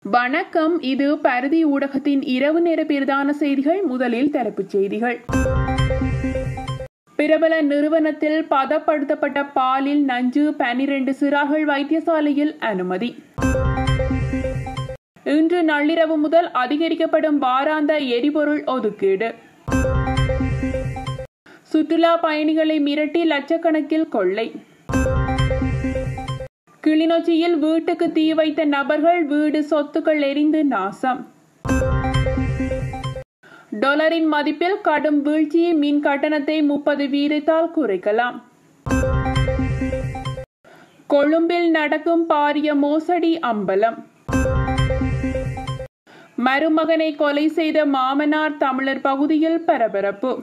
வணக்கம் இது பரதி ஊடகத்தின் இரவு நேர பிரதான செய்திகள் முதலில் தலைப்புச் செய்திகள் பிரபல நிறுவனத்தில் பதப்படுத்தப்பட்ட பாலில் நஞ்சு பனிரெண்டு சிறார்கள் வைத்தியசாலையில் அனுமதி இன்று நள்ளிரவு முதல் அதிகரிக்கப்படும் வாராந்த எரிபொருள் ஒதுக்கீடு சுற்றுலா பயணிகளை மிரட்டி லட்சக்கணக்கில் கொள்ளை கிளிநொச்சியில் வீட்டுக்கு தீ வைத்த நபர்கள் வீடு சொத்துக்கள் எரிந்து நாசம் டொலரின் மதிப்பில் கடும் வீழ்ச்சி மின் கட்டணத்தை முப்பது வீதத்தால் குறைக்கலாம் கொழும்பில் நடக்கும் பாரிய மோசடி அம்பலம் மருமகனை கொலை செய்த மாமனார் தமிழர் பகுதியில் பரபரப்பு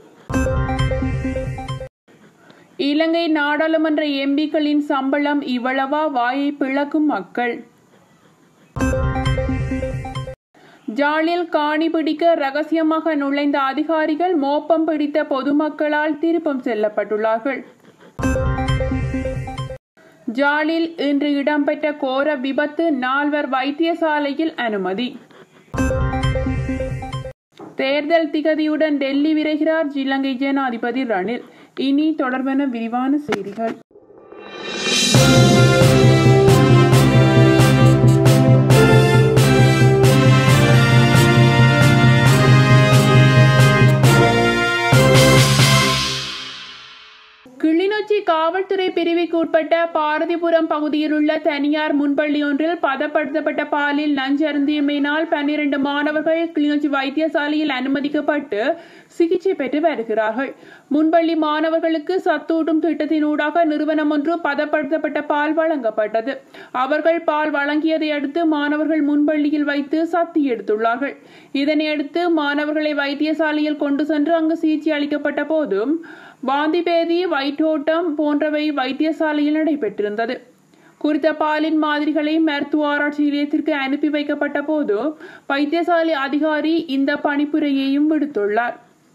இலங்கை நாடாளுமன்ற எம்பிக்களின் சம்பளம் இவ்வளவா வாயை பிளக்கும் மக்கள் ஜாலில் காணி பிடிக்க ரகசியமாக நுழைந்த அதிகாரிகள் மோப்பம் பிடித்த பொதுமக்களால் திருப்பம் செல்லப்பட்டுள்ளார்கள் ஜாலில் இன்று இடம்பெற்ற கோர விபத்து நால்வர் வைத்தியசாலையில் அனுமதி தேர்தல் திகதியுடன் டெல்லி விரைகிறார் இலங்கை ஜனாதிபதி ரணில் இனி தொடர்பான விரிவான செய்திகள் கிளிநொச்சி காவல்துறை பிரிவுக்கு உட்பட்ட பாரதிபுரம் பகுதியில் உள்ள தனியார் முன்பள்ளி ஒன்றில் பதப்படுத்தப்பட்ட பாலில் நஞ்சு அருந்தியமையினால் பன்னிரண்டு மாணவர்கள் கிளிநொச்சி வைத்தியசாலையில் அனுமதிக்கப்பட்டு சிகிச்சை பெற்று வருகிறார்கள் முன்பள்ளி மாணவர்களுக்கு சத்தூட்டும் திட்டத்தினூடாக நிறுவனம் ஒன்று பதப்படுத்தப்பட்ட பால் வழங்கப்பட்டது அவர்கள் பால் வழங்கியதை அடுத்து மாணவர்கள் முன்பள்ளியில் வைத்து சத்தி எடுத்துள்ளார்கள் இதனையடுத்து மாணவர்களை வைத்தியசாலையில் கொண்டு சென்று அங்கு சிகிச்சை அளிக்கப்பட்ட போதும் வாந்திபேதி வயிற்றோட்டம் போன்றவை வைத்தியசாலையில் நடைபெற்றிருந்தது குறித்த பாலின் மாதிரிகளை மருத்துவ ஆராய்ச்சி நிலையத்திற்கு அனுப்பி வைக்கப்பட்ட போது வைத்தியசாலை அதிகாரி இந்த பணிப்புரையையும் விடுத்துள்ளார்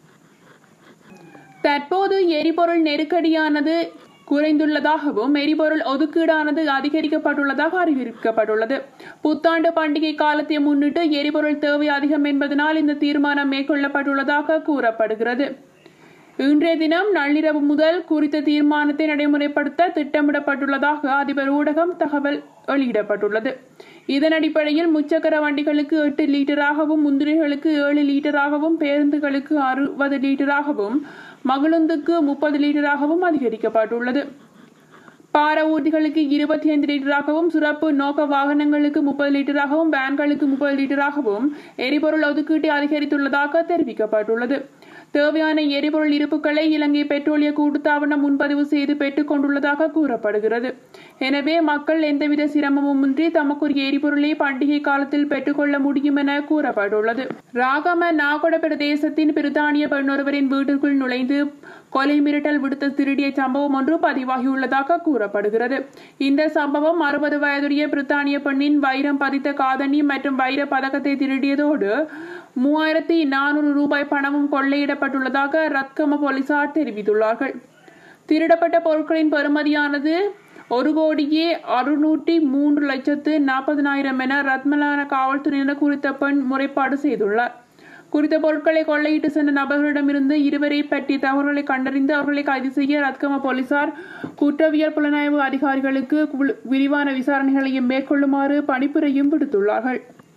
தற்போது எரிபொருள் நெருக்கடியானது குறைந்துள்ளதாகவும் எரிபொருள் ஒதுக்கீடானது அதிகரிக்கப்பட்டுள்ளதாக அறிவிக்கப்பட்டுள்ளது புத்தாண்டு பண்டிகை காலத்தை முன்னிட்டு எரிபொருள் தேவை அதிகம் என்பதனால் இந்த தீர்மானம் மேற்கொள்ளப்பட்டுள்ளதாக கூறப்படுகிறது இன்றைய தினம் நள்ளிரவு முதல் குறித்த தீர்மானத்தை நடைமுறைப்படுத்த திட்டமிடப்பட்டுள்ளதாக அதிபர் ஊடகம் தகவல் வெளியிடப்பட்டுள்ளது இதன் அடிப்படையில் முச்சக்கர வண்டிகளுக்கு எட்டு லீட்டராகவும் முந்திரிகளுக்கு ஏழு லீட்டராகவும் பேருந்துகளுக்கு அறுபது லீட்டராகவும் மகிழுந்துக்கு முப்பது லீட்டராகவும் அதிகரிக்கப்பட்டுள்ளது பார ஊர்திகளுக்கு இருபத்தி ஐந்து லிட்டராகவும் சிறப்பு நோக்க வாகனங்களுக்கு முப்பது லிட்டராகவும் வேன்களுக்கு முப்பது லிட்டராகவும் எரிபொருள் ஒதுக்கீட்டை அதிகரித்துள்ளதாக தெரிவிக்கப்பட்டுள்ளது தேவையான எரிபொருள் இருப்புகளை இலங்கை பெட்ரோலிய கூட்டுத்தாபனம் முன்பதிவு செய்து பெற்றுக் கொண்டுள்ளதாக கூறப்படுகிறது எனவே மக்கள் எந்தவித சிரமமுமின்றி தமக்குரிய எரிபொருளை பண்டிகை காலத்தில் பெற்றுக்கொள்ள முடியும் என கூறப்பட்டுள்ளது ராகம நாகொட பிரதேசத்தின் பிரித்தானிய பெண்ணொருவரின் வீட்டிற்குள் நுழைந்து கொலை மிரட்டல் விடுத்த திருடிய சம்பவம் ஒன்று பதிவாகியுள்ளதாக கூறப்படுகிறது இந்த சம்பவம் அறுபது வயதுடைய பிரித்தானிய பெண்ணின் வைரம் பதித்த காதணி மற்றும் வைர பதக்கத்தை திருடியதோடு மூவாயிரத்தி நானூறு ரூபாய் பணமும் கொள்ளையிடப்பட்டுள்ளதாக ரத்கம போலீசார் தெரிவித்துள்ளார்கள் திருடப்பட்ட பொருட்களின் பெறுமதியானது ஒரு கோடியே அறுநூற்றி மூன்று லட்சத்து நாற்பதனாயிரம் என ரத்மலான காவல்துறையினர் குறித்த பெண் முறைப்பாடு செய்துள்ளார் குறித்த பொருட்களை கொள்ளையிட்டு சென்ற நபர்களிடமிருந்து இருவரை பற்றிய தகவல்களை கண்டறிந்து அவர்களை கைது செய்ய ரத்கம போலீசார் குற்றவியல் புலனாய்வு அதிகாரிகளுக்கு விரிவான விசாரணைகளையும் மேற்கொள்ளுமாறு பணிப்புரையும் விடுத்துள்ளார்கள்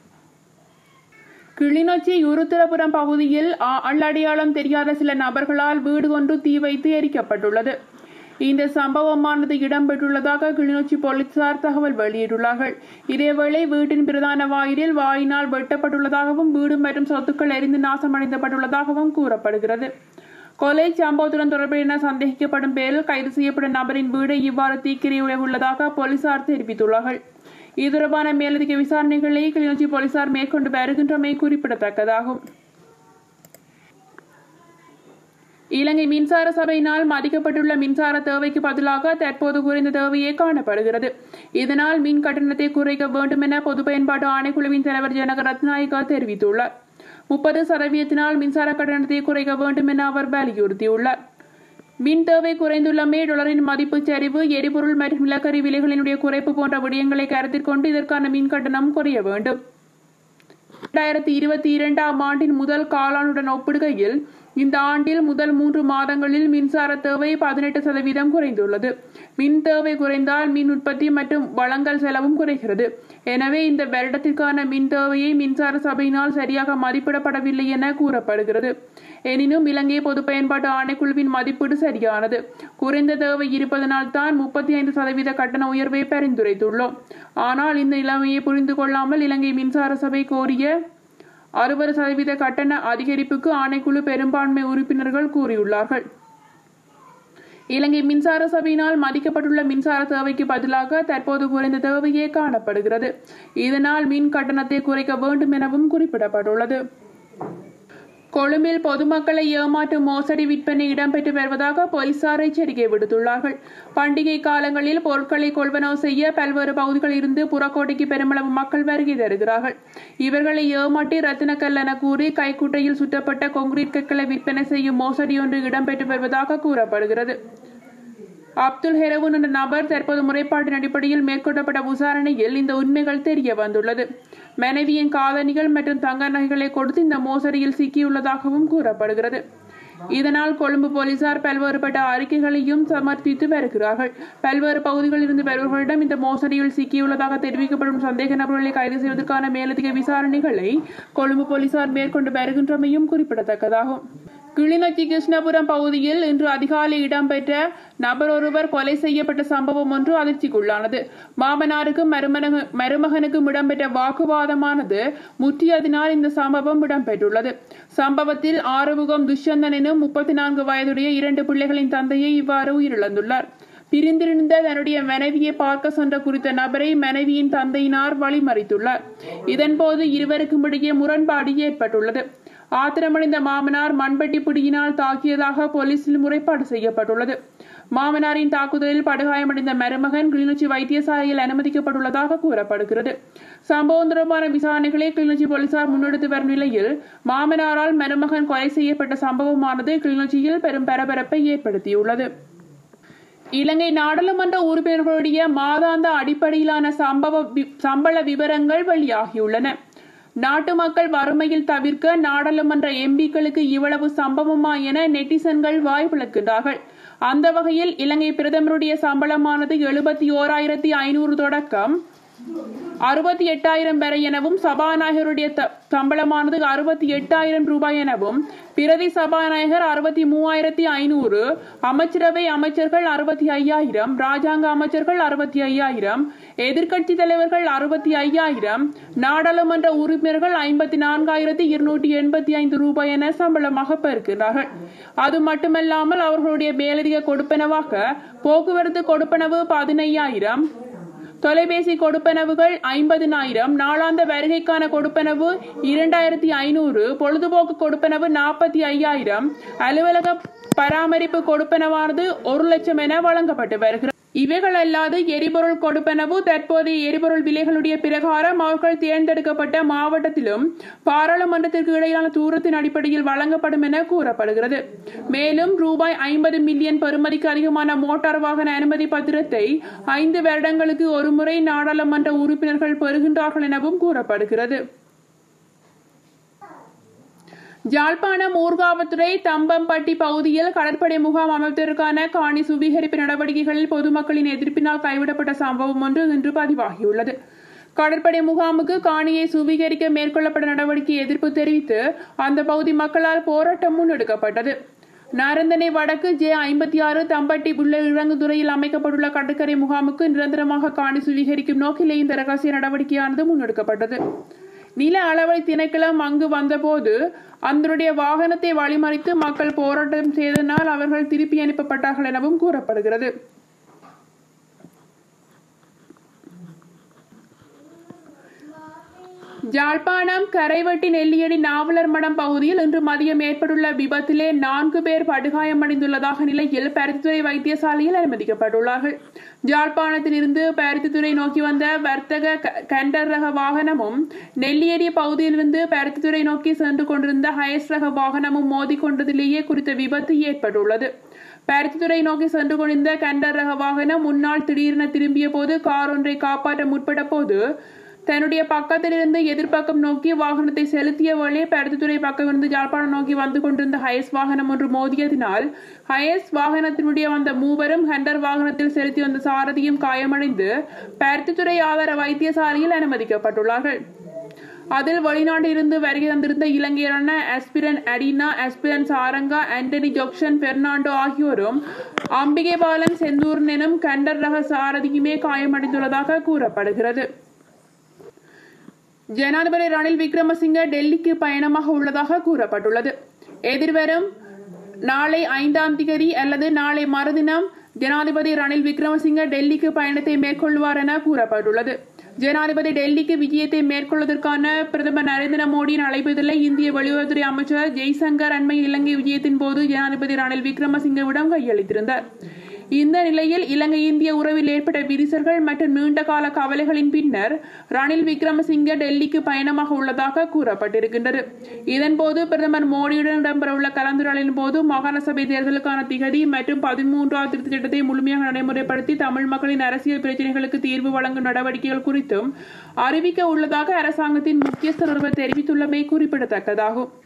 கிளிநொச்சி உருத்திரபுரம் பகுதியில் அள்ளடையாளம் தெரியாத சில நபர்களால் வீடு ஒன்று தீ வைத்து எரிக்கப்பட்டுள்ளது இந்த சம்பவமானது இடம்பெற்றுள்ளதாக கிளிநொச்சி போலீசார் தகவல் வெளியிட்டுள்ளார்கள் இதேவேளை வீட்டின் பிரதான வாயிலில் வாயினால் வெட்டப்பட்டுள்ளதாகவும் வீடு மற்றும் சொத்துக்கள் எரிந்து நாசமடைந்தப்பட்டுள்ளதாகவும் கூறப்படுகிறது கொலை சம்பவத்துடன் தொடர்புடைய சந்தேகிக்கப்படும் பேரில் கைது செய்யப்பட்ட நபரின் வீடு இவ்வாறு தீக்கிரையுடைய உள்ளதாக போலீசார் தெரிவித்துள்ளார்கள் இது தொடர்பான மேலதிக விசாரணைகளை கிளிநொச்சி போலீசார் மேற்கொண்டு வருகின்றமை குறிப்பிடத்தக்கதாகும் இலங்கை மின்சார சபையினால் மதிக்கப்பட்டுள்ள மின்சார தேவைக்கு பதிலாக தற்போது குறைந்த தேவையே காணப்படுகிறது இதனால் மின் கட்டணத்தை குறைக்க வேண்டும் என பொது பயன்பாட்டு ஆணைக்குழுவின் தலைவர் ஜனக ரத்நாயகா தெரிவித்துள்ளார் முப்பது சதவீதத்தினால் மின்சார கட்டணத்தை குறைக்க வேண்டும் என அவர் வலியுறுத்தியுள்ளார் மின் தேவை குறைந்துள்ளமே டாலரின் மதிப்பு சரிவு எரிபொருள் மற்றும் நிலக்கரி விலைகளினுடைய குறைப்பு போன்ற விடயங்களை கருத்தில் கொண்டு இதற்கான மின் கட்டணம் குறைய வேண்டும் இரண்டாயிரத்தி இருபத்தி இரண்டாம் ஆண்டின் முதல் காலாண்டுடன் ஒப்பிடுகையில் இந்த ஆண்டில் முதல் மூன்று மாதங்களில் மின்சார தேவை பதினெட்டு சதவீதம் குறைந்துள்ளது மின் தேவை குறைந்தால் மின் உற்பத்தி மற்றும் வழங்கல் செலவும் குறைகிறது எனவே இந்த வருடத்திற்கான மின் தேவையை மின்சார சபையினால் சரியாக மதிப்பிடப்படவில்லை என கூறப்படுகிறது எனினும் இலங்கை பொது பயன்பாட்டு ஆணைக்குழுவின் மதிப்பீடு சரியானது குறைந்த தேவை இருப்பதனால் தான் முப்பத்தி ஐந்து சதவீத கட்டண உயர்வை பரிந்துரைத்துள்ளோம் ஆனால் இந்த நிலைமையை புரிந்து கொள்ளாமல் இலங்கை மின்சார சபை கோரிய அறுபது சதவீத கட்டண அதிகரிப்புக்கு ஆணைக்குழு பெரும்பான்மை உறுப்பினர்கள் கூறியுள்ளார்கள் இலங்கை மின்சார சபையினால் மதிக்கப்பட்டுள்ள மின்சார தேவைக்கு பதிலாக தற்போது குறைந்த தேவையே காணப்படுகிறது இதனால் மின் கட்டணத்தை குறைக்க வேண்டும் எனவும் குறிப்பிடப்பட்டுள்ளது கொழும்பில் பொதுமக்களை ஏமாற்றும் மோசடி விற்பனை இடம்பெற்று வருவதாக போலீசார் எச்சரிக்கை விடுத்துள்ளார்கள் பண்டிகை காலங்களில் பொருட்களை கொள்வனவு செய்ய பல்வேறு பகுதிகளில் இருந்து புறக்கோட்டைக்கு பெருமளவு மக்கள் வருகை தருகிறார்கள் இவர்களை ஏமாற்றி ரத்தினக்கல் என கூறி கைக்குட்டையில் சுட்டப்பட்ட கொங்கிரீட் கற்களை விற்பனை செய்யும் மோசடி ஒன்று இடம்பெற்று வருவதாக கூறப்படுகிறது அப்துல் ஹெரவுன் என்ற நபர் தற்போது முறைப்பாட்டின் அடிப்படையில் மேற்கொள்ளப்பட்ட விசாரணையில் இந்த உண்மைகள் தெரிய வந்துள்ளது மனைவியின் காதணிகள் மற்றும் தங்க நகைகளை கொடுத்து இந்த மோசடியில் சிக்கியுள்ளதாகவும் கூறப்படுகிறது இதனால் கொழும்பு போலீசார் பல்வேறுபட்ட அறிக்கைகளையும் சமர்ப்பித்து வருகிறார்கள் பல்வேறு பகுதிகளில் இருந்து வருபவர்களிடம் இந்த மோசடியில் சிக்கியுள்ளதாக தெரிவிக்கப்படும் சந்தேக நபர்களை கைது செய்வதற்கான மேலதிக விசாரணைகளை கொழும்பு போலீசார் மேற்கொண்டு வருகின்றமையும் குறிப்பிடத்தக்கதாகும் கிளிநொச்சி கிருஷ்ணபுரம் பகுதியில் இன்று அதிகாலை இடம்பெற்ற நபர் ஒருவர் கொலை செய்யப்பட்ட சம்பவம் ஒன்று அதிர்ச்சிக்குள்ளானது மாமனாருக்கும் மருமனகு மருமகனுக்கும் இடம்பெற்ற வாக்குவாதமானது முற்றியதினால் இந்த சம்பவம் இடம்பெற்றுள்ளது சம்பவத்தில் ஆறுமுகம் துஷ்யந்தன் எனும் முப்பத்தி நான்கு வயதுடைய இரண்டு பிள்ளைகளின் தந்தையை இவ்வாறு உயிரிழந்துள்ளார் பிரிந்திருந்த தன்னுடைய மனைவியை பார்க்க சென்ற குறித்த நபரை மனைவியின் தந்தையினார் வழிமறித்துள்ளார் இதன்போது இருவருக்கும் இடையே முரண்பாடு ஏற்பட்டுள்ளது ஆத்திரமடைந்த மாமனார் மண்பட்டி பிடியினால் தாக்கியதாக போலீசில் முறைப்பாடு செய்யப்பட்டுள்ளது மாமனாரின் தாக்குதலில் படுகாயமடைந்த மருமகன் கிளிநொச்சி வைத்தியசாலையில் அனுமதிக்கப்பட்டுள்ளதாக கூறப்படுகிறது சம்பவம் தொடர்பான விசாரணைகளை கிளிநொச்சி போலீசார் முன்னெடுத்து வரும் நிலையில் மாமனாரால் மருமகன் கொலை செய்யப்பட்ட சம்பவமானது கிளிநொச்சியில் பெரும் பரபரப்பை ஏற்படுத்தியுள்ளது இலங்கை நாடாளுமன்ற உறுப்பினர்களுடைய மாதாந்த அடிப்படையிலான சம்பவ சம்பள விவரங்கள் வெளியாகியுள்ளன நாட்டு மக்கள் வறுமையில் தவிர்க்க நாடாளுமன்ற எம்பிக்களுக்கு இவ்வளவு சம்பவமா என நெட்டிசன்கள் வாய் விளக்குகிறார்கள் அந்த வகையில் இலங்கை பிரதமருடைய சம்பளமானது எழுபத்தி ஓராயிரத்தி ஐநூறு தொடக்கம் அறுபத்தி எட்டாயிரம் வரை எனவும் சபாநாயகருடைய சம்பளமானது அறுபத்தி எட்டாயிரம் ரூபாய் எனவும் பிரதி சபாநாயகர் அறுபத்தி மூவாயிரத்தி ஐநூறு அமைச்சரவை அமைச்சர்கள் அறுபத்தி ஐயாயிரம் ராஜாங்க அமைச்சர்கள் அறுபத்தி ஐயாயிரம் எதிர்க்கட்சி தலைவர்கள் அறுபத்தி ஐயாயிரம் நாடாளுமன்ற உறுப்பினர்கள் ஐம்பத்தி நான்காயிரத்தி இருநூற்றி எண்பத்தி ஐந்து ரூபாய் என சம்பளமாக பெறுகிறார்கள் அது மட்டுமல்லாமல் அவர்களுடைய மேலதிக கொடுப்பனவாக போக்குவரத்து கொடுப்பனவு பதினையாயிரம் தொலைபேசி கொடுப்பனவுகள் ஐம்பதினாயிரம் நாளாந்த வருகைக்கான கொடுப்பனவு இரண்டாயிரத்தி ஐநூறு பொழுதுபோக்கு கொடுப்பனவு நாற்பத்தி ஐயாயிரம் அலுவலக பராமரிப்பு கொடுப்பனவானது ஒரு லட்சம் என வழங்கப்பட்டு வருகிறது இவைகள் அல்லாது எரிபொருள் கொடுப்பனவு தற்போதைய எரிபொருள் விலைகளுடைய பிரகாரம் அவர்கள் தேர்ந்தெடுக்கப்பட்ட மாவட்டத்திலும் பாராளுமன்றத்திற்கு இடையிலான தூரத்தின் அடிப்படையில் வழங்கப்படும் என கூறப்படுகிறது மேலும் ரூபாய் ஐம்பது மில்லியன் பெறுமதிக்கு அதிகமான மோட்டார் வாகன அனுமதி பத்திரத்தை ஐந்து வருடங்களுக்கு ஒருமுறை நாடாளுமன்ற உறுப்பினர்கள் பெறுகின்றார்கள் எனவும் கூறப்படுகிறது ஜாழ்ப்பாணம் ஊர்காவத்துறை தம்பம்பட்டி பகுதியில் கடற்படை முகாம் அமைப்பதற்கான காணி சுவீகரிப்பு நடவடிக்கைகளில் பொதுமக்களின் எதிர்ப்பினால் கைவிடப்பட்ட சம்பவம் ஒன்று இன்று பதிவாகியுள்ளது கடற்படை முகாமுக்கு காணியை சுவீகரிக்க மேற்கொள்ளப்பட்ட நடவடிக்கை எதிர்ப்பு தெரிவித்து அந்த பகுதி மக்களால் போராட்டம் முன்னெடுக்கப்பட்டது நாரந்தனை வடக்கு ஜே ஐம்பத்தி ஆறு தம்பட்டி உள்ள இறங்குதுறையில் அமைக்கப்பட்டுள்ள கடற்கரை முகாமுக்கு நிரந்தரமாக காணி சுவீகரிக்கும் நோக்கிலே இந்த ரகசிய நடவடிக்கையானது முன்னெடுக்கப்பட்டது நில அளவை திணைக்களம் அங்கு வந்தபோது அதனுடைய வாகனத்தை வழிமறித்து மக்கள் போராட்டம் செய்ததனால் அவர்கள் திருப்பி அனுப்பப்பட்டார்கள் எனவும் கூறப்படுகிறது ஜாழ்ப்பாணம் கரைவட்டி நெல்லியடி நாவலர் மடம் பகுதியில் இன்று மதியம் ஏற்பட்டுள்ள விபத்திலே நான்கு பேர் படுகாயமடைந்துள்ளதாக நிலையில் பருத்தித்துறை வைத்தியசாலையில் அனுமதிக்கப்பட்டுள்ளார்கள் ஜாழ்ப்பாணத்தில் இருந்து பருத்தித்துறை நோக்கி வந்த வர்த்தக கண்டர் ரக வாகனமும் நெல்லியடி பகுதியிலிருந்து பருத்தித்துறை நோக்கி சென்று கொண்டிருந்த ஹயஸ் ரக வாகனமும் மோதிக்கொண்டதிலேயே குறித்த விபத்து ஏற்பட்டுள்ளது பருத்தித்துறை நோக்கி சென்று கொண்டிருந்த கண்டர் ரக வாகனம் முன்னால் திடீரென திரும்பிய போது கார் ஒன்றை காப்பாற்ற முற்பட்ட போது தன்னுடைய பக்கத்திலிருந்து எதிர்ப்பக்கம் நோக்கி வாகனத்தை செலுத்திய வழியே பருத்தித்துறை பக்கமிருந்து யாழ்ப்பாணம் நோக்கி வந்து கொண்டிருந்த ஹயஸ் வாகனம் ஒன்று மோதியதினால் ஹயஸ் வாகனத்தினுடைய வந்த மூவரும் ஹண்டர் வாகனத்தில் செலுத்தி வந்த சாரதியும் காயமடைந்து பருத்தித்துறை ஆதார வைத்தியசாலையில் அனுமதிக்கப்பட்டுள்ளார்கள் அதில் வெளிநாட்டில் இருந்து வருகை தந்திருந்த இலங்கையரான அஸ்பிரன் அடினா அஸ்பிரன் சாரங்கா ஆண்டனி ஜொக்ஷன் பெர்னாண்டோ ஆகியோரும் அம்பிகை பாலன் செந்தூரன் எனும் கண்டர் ரக சாரதியுமே காயமடைந்துள்ளதாக கூறப்படுகிறது ஜனாதிபதி ரணில் விக்ரமசிங்க டெல்லிக்கு பயணமாக உள்ளதாக கூறப்பட்டுள்ளது எதிர்வரும் நாளை ஐந்தாம் திகதி அல்லது நாளை மறுதினம் ஜனாதிபதி ரணில் விக்ரமசிங்க டெல்லிக்கு பயணத்தை மேற்கொள்வார் என கூறப்பட்டுள்ளது ஜனாதிபதி டெல்லிக்கு விஜயத்தை மேற்கொள்வதற்கான பிரதமர் நரேந்திர மோடியின் அழைப்புதலை இந்திய வெளியுறவுத்துறை அமைச்சர் ஜெய்சங்கர் அண்மையில் இலங்கை விஜயத்தின் போது ஜனாதிபதி ரணில் விக்ரமசிங்கவிடம் கையளித்திருந்தார் இந்த நிலையில் இலங்கை இந்திய உறவில் ஏற்பட்ட விரிசல்கள் மற்றும் நீண்டகால கவலைகளின் பின்னர் ரணில் விக்ரமசிங்க டெல்லிக்கு பயணமாக உள்ளதாக கூறப்பட்டிருக்கின்றது இதன்போது பிரதமர் மோடியுடன் இடம்பெறவுள்ள கலந்துரையாடலின் போது மாகாண சபை தேர்தலுக்கான திகதி மற்றும் பதிமூன்றாவது திருத்த திட்டத்தை முழுமையாக நடைமுறைப்படுத்தி தமிழ் மக்களின் அரசியல் பிரச்சினைகளுக்கு தீர்வு வழங்கும் நடவடிக்கைகள் குறித்தும் அறிவிக்க உள்ளதாக அரசாங்கத்தின் முக்கியஸ்தர் ஒருவர் தெரிவித்துள்ளமை குறிப்பிடத்தக்கதாகும்